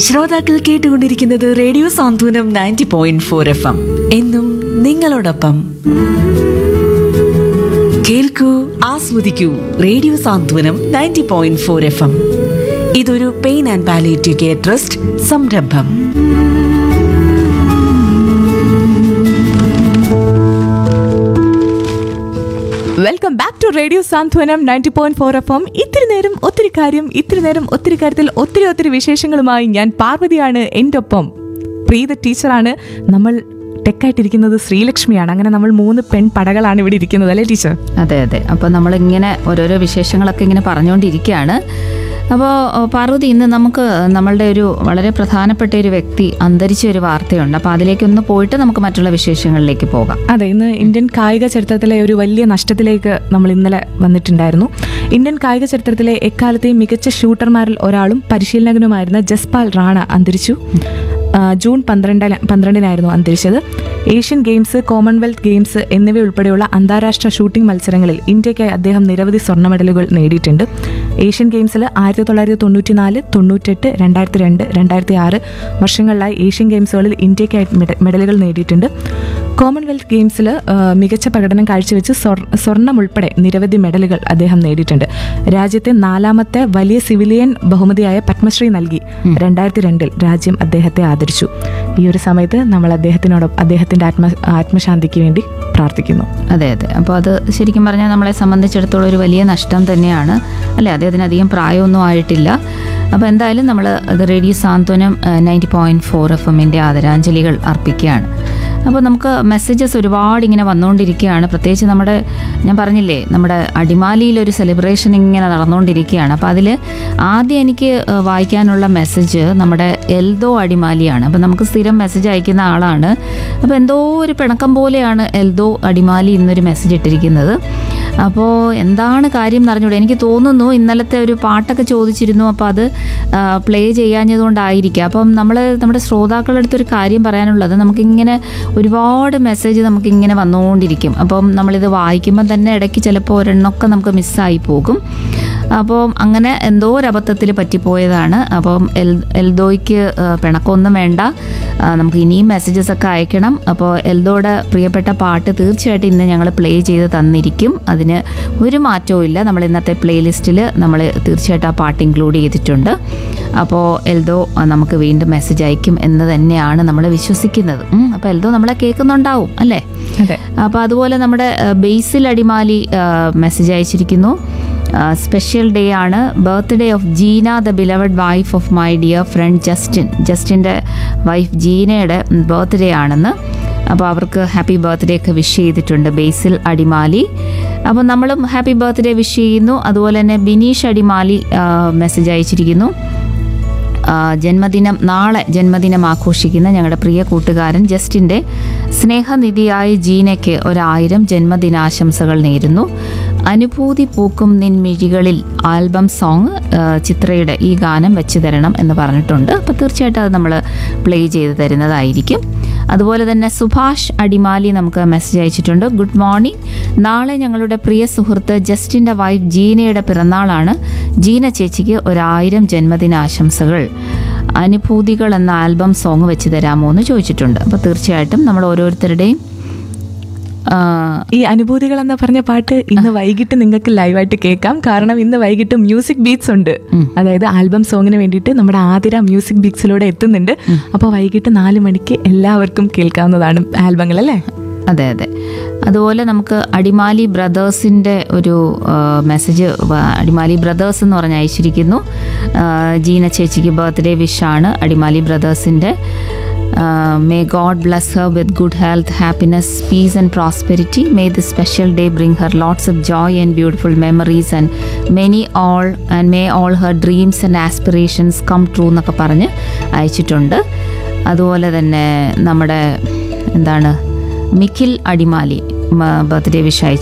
ശ്രോതാക്കൾ കേട്ടുകൊണ്ടിരിക്കുന്നത് radio Santhwanam ninety point four F M എന്നും നിങ്ങളോടൊപ്പം കേൾക്കൂ ആസ്വദിക്കൂ radio Santhwanam ninety point four F M ഇതൊരു pain and palliative care trust സംരംഭം welcome back to radio Santhwanam ninety point four F M ഇത്തിരി നേരം ഒത്തിരി കാര്യം ഇത്തിരി നേരം ഒത്തിരി കാര്യത്തിൽ ഒത്തിരി ഒത്തിരി വിശേഷങ്ങളുമായി ഞാൻ പാർവതിയാണ് എൻ്റെ ഒപ്പം പ്രീത ടീച്ചറാണ് നമ്മൾ ടെക്കായിട്ടിരിക്കുന്നത് ശ്രീലക്ഷ്മിയാണ് അങ്ങനെ നമ്മൾ മൂന്ന് പെൺ പടകളാണ് ഇവിടെ ഇരിക്കുന്നത് അല്ലേ ടീച്ചർ അതെ അതെ അപ്പോൾ നമ്മളിങ്ങനെ ഓരോരോ വിശേഷങ്ങളൊക്കെ ഇങ്ങനെ പറഞ്ഞുകൊണ്ടിരിക്കുകയാണ് അപ്പോൾ പാർവതി ഇന്ന് നമുക്ക് നമ്മളുടെ ഒരു വളരെ പ്രധാനപ്പെട്ട ഒരു വ്യക്തി അന്തരിച്ച ഒരു വാർത്തയുണ്ട് അപ്പോൾ അതിലേക്കൊന്ന് പോയിട്ട് നമുക്ക് മറ്റുള്ള വിശേഷങ്ങളിലേക്ക് പോകാം അതെ ഇന്ന് ഇന്ത്യൻ കായിക ചരിത്രത്തിലെ ഒരു വലിയ നഷ്ടത്തിലേക്ക് നമ്മൾ ഇന്നലെ വന്നിട്ടുണ്ടായിരുന്നു ഇന്ത്യൻ കായിക ചരിത്രത്തിലെ എക്കാലത്തെയും മികച്ച ഷൂട്ടർമാരിൽ ഒരാളും പരിശീലകനുമായിരുന്ന ജസ്പാൽ റാണ അന്തരിച്ചു ആ, ജൂൺ പന്ത്രണ്ടിന് പന്ത്രണ്ടിനായിരുന്നു അന്തരിച്ചത് ഏഷ്യൻ ഗെയിംസ് കോമൺവെൽത്ത് ഗെയിംസ് എന്നിവ ഉൾപ്പെടെയുള്ള അന്താരാഷ്ട്ര ഷൂട്ടിംഗ് മത്സരങ്ങളിൽ ഇന്ത്യയ്ക്കായി അദ്ദേഹം നിരവധി സ്വർണ്ണ മെഡലുകൾ നേടിയിട്ടുണ്ട് ഏഷ്യൻ ഗെയിംസിൽ ആയിരത്തി തൊള്ളായിരത്തി തൊണ്ണൂറ്റി നാല് തൊണ്ണൂറ്റെട്ട് രണ്ടായിരത്തി രണ്ട് രണ്ടായിരത്തി ആറ് വർഷങ്ങളിലായി ഏഷ്യൻ ഗെയിംസുകളിൽ ഇന്ത്യയ്ക്കായി മെഡ- മെഡലുകൾ നേടിയിട്ടുണ്ട് കോമൺവെൽത്ത് ഗെയിംസിൽ മികച്ച പ്രകടനം കാഴ്ചവെച്ച് സ്വർ- സ്വർണം ഉൾപ്പെടെ നിരവധി മെഡലുകൾ അദ്ദേഹം നേടിയിട്ടുണ്ട് രാജ്യത്തെ നാലാമത്തെ വലിയ സിവിലിയൻ ബഹുമതിയായ പത്മശ്രീ നൽകി രണ്ടായിരത്തി രണ്ടിൽ രാജ്യം അദ്ദേഹത്തെ ആദരിച്ചു ഈ ഒരു സമയത്ത് നമ്മൾ അദ്ദേഹത്തിനോടൊപ്പം അദ്ദേഹത്തിന്റെ ആത്മ ആത്മശാന്തിക്ക് വേണ്ടി പ്രാർത്ഥിക്കുന്നു അതെ അതെ അപ്പോൾ അത് ശരിക്കും പറഞ്ഞാൽ നമ്മളെ സംബന്ധിച്ചിടത്തോളം ഒരു വലിയ നഷ്ടം തന്നെയാണ് അല്ലേ അദ്ദേഹത്തിന് അധികം പ്രായമൊന്നും ആയിട്ടില്ല അപ്പോൾ എന്തായാലും നമ്മൾ അത് radio Santhwanam ninety point four F എമ്മിൻ്റെ ആദരാഞ്ജലികൾ അർപ്പിക്കുകയാണ് അപ്പോൾ നമുക്ക് മെസ്സേജസ് ഒരുപാട് ഇങ്ങനെ വന്നുകൊണ്ടിരിക്കുകയാണ് പ്രത്യേകിച്ച് നമ്മുടെ ഞാൻ പറഞ്ഞില്ലേ നമ്മുടെ അടിമാലിയിൽ ഒരു സെലിബ്രേഷൻ ഇങ്ങനെ നടന്നുകൊണ്ടിരിക്കുകയാണ് അപ്പോൾ അതിൽ ആദ്യം എനിക്ക് ഏഹ്, വായിക്കാനുള്ള മെസ്സേജ് നമ്മുടെ എൽദോ അടിമാലിയാണ് അപ്പോൾ നമുക്ക് സ്ഥിരം മെസ്സേജ് അയക്കുന്ന ആളാണ് അപ്പോൾ എന്തോ ഒരു പിണക്കം പോലെയാണ് എൽദോ അടിമാലി ഇന്നൊരു മെസ്സേജ് ഇട്ടിരിക്കുന്നത് അപ്പോൾ എന്താണ് കാര്യം എന്ന് അറിഞ്ഞൂടെ എനിക്ക് തോന്നുന്നു ഇന്നലത്തെ ഒരു പാട്ടൊക്കെ ചോദിച്ചിരുന്നു അപ്പോൾ അത് പ്ലേ ചെയ്യാഞ്ഞതുകൊണ്ടായിരിക്കാം അപ്പം നമ്മൾ നമ്മുടെ ശ്രോതാക്കളുടെ അടുത്തൊരു കാര്യം പറയാനുള്ളത് നമുക്കിങ്ങനെ ഒരുപാട് മെസ്സേജ് നമുക്കിങ്ങനെ വന്നുകൊണ്ടിരിക്കും അപ്പം നമ്മളിത് വായിക്കുമ്പോൾ തന്നെ ഇടയ്ക്ക് ചിലപ്പോൾ ഒരെണ്ണമൊക്കെ നമുക്ക് മിസ്സായി പോകും അപ്പം അങ്ങനെ എന്തോ ഒരു അബദ്ധത്തിൽ പറ്റിപ്പോയതാണ് അപ്പം എൽ എൽദോയ്ക്ക് ആ, പിണക്കമൊന്നും വേണ്ട ആ, നമുക്ക് ഇനിയും മെസ്സേജസ് ഒക്കെ അയക്കണം അപ്പോൾ എൽദോയുടെ പ്രിയപ്പെട്ട പാട്ട് തീർച്ചയായിട്ടും ഇന്ന് ഞങ്ങൾ പ്ലേ ചെയ്ത് തന്നിരിക്കും അതിന് ഒരു മാറ്റവും ഇല്ല നമ്മൾ ഇന്നത്തെ പ്ലേലിസ്റ്റിൽ നമ്മൾ തീർച്ചയായിട്ടും ആ പാട്ട് ഇൻക്ലൂഡ് ചെയ്തിട്ടുണ്ട് അപ്പോൾ എൽദോ ആ, നമുക്ക് വീണ്ടും മെസ്സേജ് അയക്കും എന്ന് തന്നെയാണ് നമ്മൾ വിശ്വസിക്കുന്നത് ഉം, അപ്പോൾ എൽദോ നമ്മളെ കേൾക്കുന്നുണ്ടാവും അല്ലേ അതെ അപ്പോൾ അതുപോലെ നമ്മുടെ ആ, ബേസിൽ അടിമാലി മെസ്സേജ് അയച്ചിരിക്കുന്നു സ്പെഷ്യൽ ഡേ ആണ് birthday of Jeena the beloved wife of my dear friend Justin ജസ്റ്റിൻ്റെ വൈഫ് ജീനയുടെ ബർത്ത്ഡേ ആണെന്ന് അപ്പോൾ അവർക്ക് ഹാപ്പി ബർത്ത്ഡേ ഒക്കെ വിഷ് ചെയ്തിട്ടുണ്ട് ബേസിൽ അടിമാലി അപ്പോൾ നമ്മളും ഹാപ്പി ബർത്ത്ഡേ വിഷ് ചെയ്യുന്നു അതുപോലെ തന്നെ ബിനീഷ് അടിമാലി മെസ്സേജ് അയച്ചിരിക്കുന്നു ആ, ജന്മദിനം നാളെ ജന്മദിനം ആഘോഷിക്കുന്ന ഞങ്ങളുടെ പ്രിയ കൂട്ടുകാരൻ ജസ്റ്റിൻ്റെ സ്നേഹനിധിയായ ജീനയ്ക്ക് ഒരായിരം ജന്മദിനാശംസകൾ നേരുന്നു അനുഭൂതി പൂക്കും നിൻ മിഴികളിൽ ആൽബം സോങ് ആ, ചിത്രയുടെ ഈ ഗാനം വെച്ച് തരണം എന്ന് പറഞ്ഞിട്ടുണ്ട് അപ്പോൾ തീർച്ചയായിട്ടും അത് നമ്മൾ പ്ലേ ചെയ്ത് തരുന്നതായിരിക്കും അതുപോലെ തന്നെ സുഭാഷ് അടിമാലി നമുക്ക് മെസ്സേജ് അയച്ചിട്ടുണ്ട് ഗുഡ് മോർണിംഗ് നാളെ ഞങ്ങളുടെ പ്രിയ സുഹൃത്ത് ജസ്റ്റിൻ്റെ വൈഫ് ജീനയുടെ പിറന്നാളാണ് ജീന ചേച്ചിക്ക് ഒരായിരം ജന്മദിനാശംസകൾ അനുഭൂതികൾ എന്ന ആൽബം സോങ് വെച്ച് തരാമോ എന്ന് ചോദിച്ചിട്ടുണ്ട് അപ്പോൾ തീർച്ചയായിട്ടും നമ്മൾ ഓരോരുത്തരുടെയും ആ, ഈ അനുഭൂതികൾ എന്ന് പറഞ്ഞ പാട്ട് ഇന്ന് വൈകിട്ട് നിങ്ങൾക്ക് ലൈവായിട്ട് കേൾക്കാം കാരണം ഇന്ന് വൈകിട്ട് മ്യൂസിക് ബീറ്റ്സ് ഉണ്ട് അതായത് ആൽബം സോങ്ങിന് വേണ്ടിയിട്ട് നമ്മുടെ ആതിര മ്യൂസിക് ബീറ്റ്സിലൂടെ എത്തുന്നുണ്ട് അപ്പോൾ വൈകിട്ട് നാല് മണിക്ക് എല്ലാവർക്കും കേൾക്കാവുന്നതാണ് ആൽബങ്ങൾ അല്ലേ അതെ അതെ അതുപോലെ നമുക്ക് അടിമാലി ബ്രദേഴ്സിൻ്റെ ഒരു ആ, മെസ്സേജ് വ- അടിമാലി ബ്രദേഴ്സ് എന്ന് പറഞ്ഞ് അയച്ചിരിക്കുന്നു ആ, ജീന ചേച്ചിക്ക് ബർത്ത്ഡേ വിഷാണ് അടിമാലി ബ്രദേഴ്സിൻ്റെ may God bless her with good health happiness peace and prosperity may the special day bring her lots of joy and beautiful memories and many all and may all her dreams and aspirations come true എന്നൊക്കെ പറഞ്ഞ് അയച്ചിട്ടുണ്ട് അതുപോലെ തന്നെ നമ്മുടെ എന്താണ് മിഖിൽ Adimali birthday wish അയച്ചിട്ടുണ്ട്